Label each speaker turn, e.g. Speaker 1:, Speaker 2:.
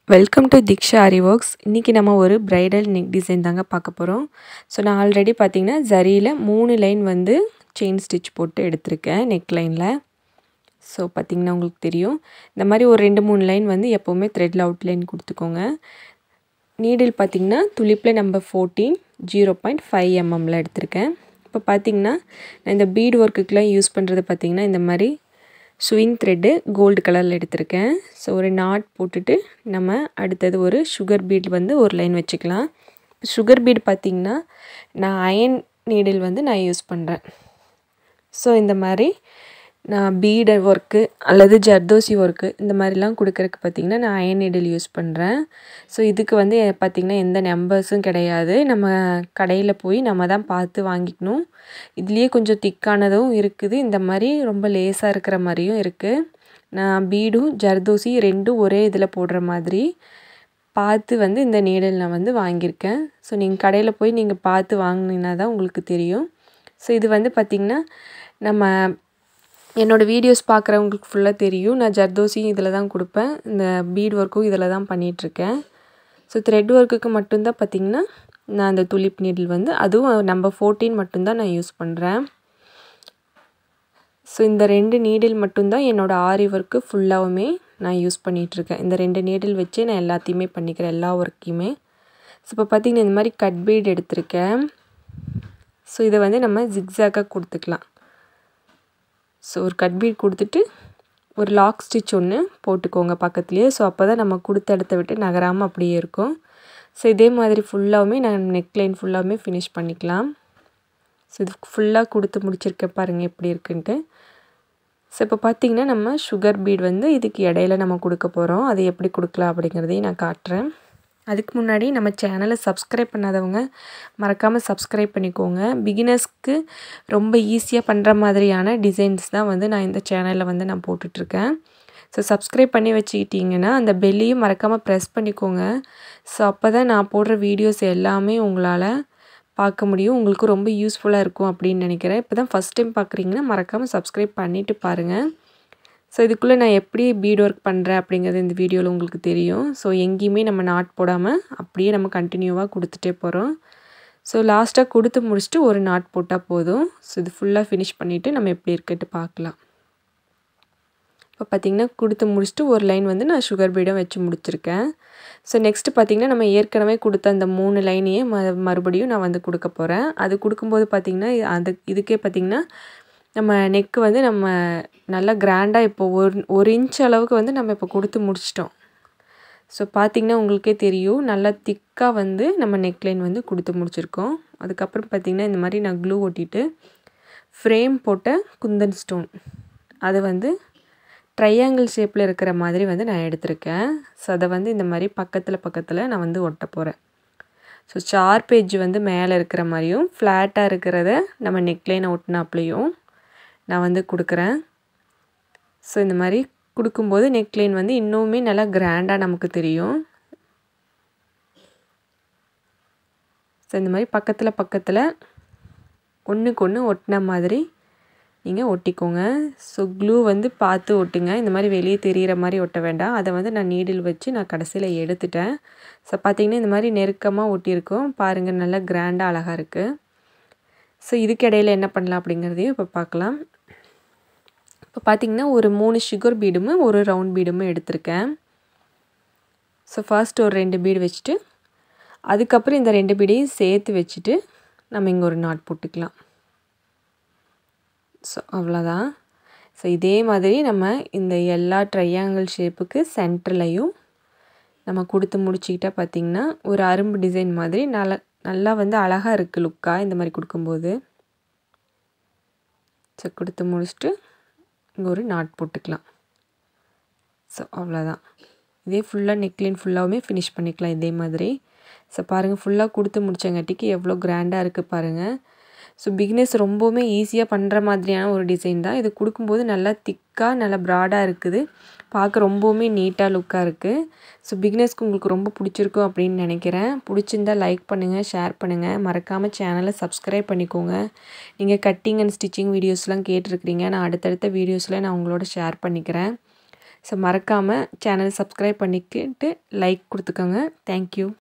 Speaker 1: welcome to Diksha Aari works இன்றைக்கி நம்ம ஒரு ப்ரைடல் நெக் டிசைன் தாங்க பார்க்க போகிறோம் ஸோ நான் ஆல்ரெடி பார்த்தீங்கன்னா ஜரியில் மூணு லைன் வந்து செயின் ஸ்டிச் போட்டு எடுத்திருக்கேன் நெக் லைனில் ஸோ பார்த்திங்கன்னா உங்களுக்கு தெரியும் இந்த மாதிரி ஒரு ரெண்டு மூணு லைன் வந்து எப்போவுமே த்ரெட்டில் அவுட்லைன் கொடுத்துக்கோங்க நீடில் பார்த்திங்கன்னா துளிப்பில் number fourteen zero point five எம்எம்மில் எடுத்திருக்கேன் இப்போ பார்த்திங்கன்னா நான் இந்த பீட் ஒர்க்குக்கெலாம் யூஸ் பண்ணுறது பார்த்திங்கன்னா இந்த மாதிரி ஸ்விங் த்ரெட்டு கோல்டு கலரில் எடுத்திருக்கேன் ஸோ ஒரு நாட் போட்டுட்டு நம்ம அடுத்தது ஒரு சுகர் பீட் வந்து ஒரு லைன் வச்சுக்கலாம் சுகர் பீட் பார்த்திங்கன்னா நான் அயன் நீடில் வந்து நான் யூஸ் பண்ணுறேன் ஸோ இந்த மாதிரி நான் பீடு ஒர்க்கு அல்லது ஜர்தோசி ஒர்க்கு இந்த மாதிரிலாம் கொடுக்குறக்கு பார்த்திங்கன்னா நான் அயன் நீடில் யூஸ் பண்ணுறேன் ஸோ இதுக்கு வந்து பார்த்திங்கன்னா எந்த நம்பர்ஸும் கிடையாது நம்ம கடையில் போய் நம்ம தான் பார்த்து வாங்கிக்கணும் இதுலேயே கொஞ்சம் திக்கானதும் இருக்குது இந்த மாதிரி ரொம்ப லேஸாக இருக்கிற மாதிரியும் இருக்குது நான் பீடும் ஜர்தோசி ரெண்டும் ஒரே இதில் போடுற மாதிரி பார்த்து வந்து இந்த நீடல் நான் வந்து வாங்கியிருக்கேன் ஸோ நீங்கள் கடையில் போய் நீங்கள் பார்த்து வாங்கினீங்கன்னா தான் உங்களுக்கு தெரியும் ஸோ இது வந்து பார்த்திங்கன்னா நம்ம என்னோடய வீடியோஸ் பார்க்குறவங்களுக்கு ஃபுல்லாக தெரியும் நான் ஜர்தோசியும் இதில் தான் கொடுப்பேன் இந்த பீட் ஒர்க்கும் இதில் தான் பண்ணிகிட்ருக்கேன் ஸோ த்ரெட் ஒர்க்குக்கு மட்டும்தான் பார்த்திங்கன்னா நான் அந்த துளிப் நீடில் வந்து அதுவும் நம்பர் ஃபோர்டீன் மட்டும்தான் நான் யூஸ் பண்ணுறேன் ஸோ இந்த ரெண்டு நீடில் மட்டும்தான் என்னோடய ஆரி ஒர்க்கு ஃபுல்லாகவுமே நான் யூஸ் பண்ணிகிட்ருக்கேன் இந்த ரெண்டு நீடில் வச்சு நான் எல்லாத்தையுமே பண்ணிக்கிறேன் எல்லா ஒர்க்கையுமே ஸோ இப்போ பார்த்திங்கன்னா இந்த மாதிரி கட் பீட் எடுத்திருக்கேன் ஸோ இதை வந்து நம்ம ஜிக்ஸாக்காக கொடுத்துக்கலாம் ஸோ ஒரு கட் பீட் கொடுத்துட்டு ஒரு லாக் ஸ்டிச் ஒன்று போட்டுக்கோங்க பக்கத்துலேயே ஸோ அப்போ தான் நம்ம கொடுத்த இடத்த விட்டு நகராமல் அப்படியே இருக்கும் ஸோ இதே மாதிரி ஃபுல்லாகவுமே நான் நெக்லைன் ஃபுல்லாகவுமே ஃபினிஷ் பண்ணிக்கலாம் ஸோ இது ஃபுல்லாக கொடுத்து முடிச்சிருக்கேன் பாருங்கள் எப்படி இருக்குன்ட்டு ஸோ இப்போ பார்த்திங்கன்னா நம்ம சுகர் பீட் வந்து இதுக்கு இடையில நம்ம கொடுக்க போகிறோம் அது எப்படி கொடுக்கலாம் அப்படிங்கிறதையும் நான் காட்டுறேன் அதுக்கு முன்னாடி நம்ம சேனலை சப்ஸ்கிரைப் பண்ணாதவங்க மறக்காமல் சப்ஸ்கிரைப் பண்ணிக்கோங்க பிகினர்ஸ்க்கு ரொம்ப ஈஸியாக பண்ணுற மாதிரியான டிசைன்ஸ் தான் வந்து நான் இந்த சேனலில் வந்து நான் போட்டுட்ருக்கேன் ஸோ சப்ஸ்கிரைப் பண்ணி வச்சுக்கிட்டிங்கன்னா அந்த பெல்லையும் மறக்காமல் ப்ரெஸ் பண்ணிக்கோங்க ஸோ அப்போ தான் நான் போடுற வீடியோஸ் எல்லாமே உங்களால் பார்க்க முடியும் உங்களுக்கு ரொம்ப யூஸ்ஃபுல்லாக இருக்கும் அப்படின்னு நினைக்கிறேன் இப்போ தான் ஃபஸ்ட் டைம் பார்க்குறீங்கன்னா மறக்காமல் சப்ஸ்கிரைப் பண்ணிவிட்டு பாருங்கள் ஸோ இதுக்குள்ளே நான் எப்படி பீட் ஒர்க் பண்ணுறேன் அப்படிங்கிறது இந்த வீடியோவில் உங்களுக்கு தெரியும் ஸோ எங்கேயுமே நம்ம நாட் போடாமல் அப்படியே நம்ம கண்டினியூவாக கொடுத்துட்டே போகிறோம் ஸோ லாஸ்ட்டாக கொடுத்து முடிச்சுட்டு ஒரு நாட் போட்டால் போதும் ஸோ இது ஃபுல்லாக ஃபினிஷ் பண்ணிவிட்டு நம்ம எப்படி இருக்குட்டு பார்க்கலாம் இப்போ பார்த்திங்கன்னா கொடுத்து முடிச்சுட்டு ஒரு லைன் வந்து நான் சுகர் பீடம் வச்சு முடிச்சிருக்கேன் ஸோ நெக்ஸ்ட்டு பார்த்திங்கன்னா நம்ம ஏற்கனவே கொடுத்த அந்த மூணு லைனையே ம மறுபடியும் நான் வந்து கொடுக்க போகிறேன் அது கொடுக்கும்போது பார்த்திங்கன்னா அது இதுக்கே பார்த்திங்கன்னா நம்ம நெக்கு வந்து நம்ம நல்லா கிராண்டாக இப்போ ஒரு ஒரு இன்ச் அளவுக்கு வந்து நம்ம இப்போ கொடுத்து முடிச்சிட்டோம் ஸோ பார்த்திங்கன்னா உங்களுக்கே தெரியும் நல்லா திக்காக வந்து நம்ம நெக்லைன் வந்து கொடுத்து முடிச்சிருக்கோம் அதுக்கப்புறம் பார்த்திங்கன்னா இந்த மாதிரி நான் க்ளூ ஒட்டிட்டு ஃப்ரேம் போட்ட குந்தன் ஸ்டோன் அது வந்து ட்ரையாங்கிள் ஷேப்பில் இருக்கிற மாதிரி வந்து நான் எடுத்திருக்கேன் ஸோ அதை வந்து இந்த மாதிரி பக்கத்தில் பக்கத்தில் நான் வந்து ஒட்ட போகிறேன் ஸோ ஷார்ப் எஜ் வந்து மேலே இருக்கிற மாதிரியும் ஃப்ளாட்டாக இருக்கிறத நம்ம நெக்லைனை ஒட்டினாப்லேயும் நான் வந்து கொடுக்குறேன் ஸோ இந்த மாதிரி கொடுக்கும்போது நெக்லைன் வந்து இன்னுமே நல்லா கிராண்டாக நமக்கு தெரியும் ஸோ இந்த மாதிரி பக்கத்தில் பக்கத்தில் ஒன்றுக்கு ஒன்று ஒட்டின மாதிரி நீங்கள் ஒட்டிக்கோங்க ஸோ க்ளூ வந்து பார்த்து ஒட்டுங்க இந்த மாதிரி வெளியே தெரிகிற மாதிரி ஒட்ட வேண்டாம் அதை வந்து நான் நீடில் வச்சு நான் கடைசியில் எடுத்துட்டேன் ஸோ பார்த்திங்கன்னா இந்த மாதிரி நெருக்கமாக ஒட்டியிருக்கோம் பாருங்கள் நல்லா கிராண்டாக அழகாக இருக்குது ஸோ இதுக்கு இடையில் என்ன பண்ணலாம் அப்படிங்கிறதையும் இப்போ பார்க்கலாம் இப்போ பார்த்திங்கன்னா ஒரு மூணு சுகர் பீடும் ஒரு ரவுண்ட் பீடும் எடுத்திருக்கேன் ஸோ ஃபர்ஸ்ட் ஒரு ரெண்டு பீடு வச்சுட்டு அதுக்கப்புறம் இந்த ரெண்டு பீடையும் சேர்த்து வச்சுட்டு நம்ம இங்கே ஒரு நாட் போட்டுக்கலாம் ஸோ அவ்வளோதான் ஸோ இதே மாதிரி நம்ம இந்த எல்லா ட்ரையாங்கிள் ஷேப்புக்கு சென்டர்லையும் நம்ம கொடுத்து முடிச்சிக்கிட்டால் பார்த்திங்கன்னா ஒரு அரும்பு டிசைன் மாதிரி நல்லா நல்லா வந்து அழகாக இருக்குது லுக்காக இந்த மாதிரி கொடுக்கும்போது ஸோ கொடுத்து முடிச்சுட்டு இங்கே ஒரு நாட் போட்டுக்கலாம் ஸோ அவ்வளோதான் இதே ஃபுல்லாக நெக்லைன் ஃபுல்லாகவுமே ஃபினிஷ் பண்ணிக்கலாம் இதே மாதிரி ஸோ பாருங்கள் ஃபுல்லாக கொடுத்து முடித்தங்காட்டிக்கு எவ்வளோ கிராண்டாக இருக்குது பாருங்கள் ஸோ பிகினர்ஸ் ரொம்பவுமே ஈஸியாக பண்ணுற மாதிரியான ஒரு டிசைன் தான் இது கொடுக்கும்போது நல்லா திக்காக நல்லா ப்ராடாக இருக்குது பார்க்க ரொம்பவுமே நீட்டாக லுக்காக இருக்குது ஸோ பிகினர்ஸ்க்கு உங்களுக்கு ரொம்ப பிடிச்சிருக்கும் அப்படின்னு நினைக்கிறேன் பிடிச்சிருந்தா லைக் பண்ணுங்கள் ஷேர் பண்ணுங்கள் மறக்காமல் சேனலை சப்ஸ்கிரைப் பண்ணிக்கோங்க நீங்கள் கட்டிங் அண்ட் ஸ்டிச்சிங் வீடியோஸ்லாம் கேட்டிருக்கிறீங்க நான் அடுத்தடுத்த வீடியோஸில் நான் உங்களோட ஷேர் பண்ணிக்கிறேன் ஸோ மறக்காமல் சேனல் சப்ஸ்கிரைப் பண்ணிக்கிட்டு லைக் கொடுத்துக்கோங்க தேங்க்யூ